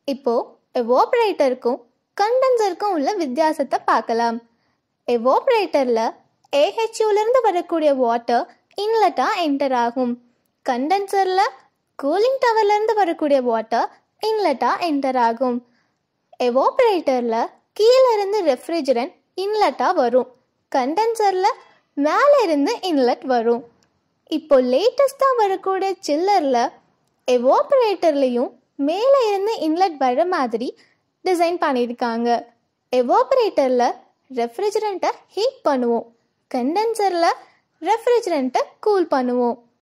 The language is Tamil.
இப்போ எவாப்ரேட்டருக்கும் கண்டென்சருக்கும் உள்ள வித்தியாசத்தை பார்க்கலாம் எவாப்ரேட்டரில் ஏஹெச்யூலேருந்து வரக்கூடிய வாட்டர் இன்லெட்டாக என்டர் ஆகும் கண்டென்சரில் கூலிங் டவர்லேருந்து வரக்கூடிய வாட்டர் இன்லெட்டாக என்டர் ஆகும் எவாப்ரேட்டரில் கீழே இருந்து ரெஃப்ரிஜரண்ட் இன்லெட்டாக வரும் கண்டென்சரில் மேலே இருந்து இன்லெட் வரும் இப்போ லேட்டஸ்ட்டாக வரக்கூடிய சில்லரில் எவாப்ரேட்டர்லேயும் மேலே இருந்து இன்லெட் வர மாதிரி டிசைன் பண்ணியிருக்காங்க எவாப்ரேட்டரில் ரெஃப்ரிஜரண்ட்டை ஹீட் பண்ணுவோம் கண்டென்சரில் ரெஃப்ரிஜரண்ட்டை கூல் பண்ணுவோம்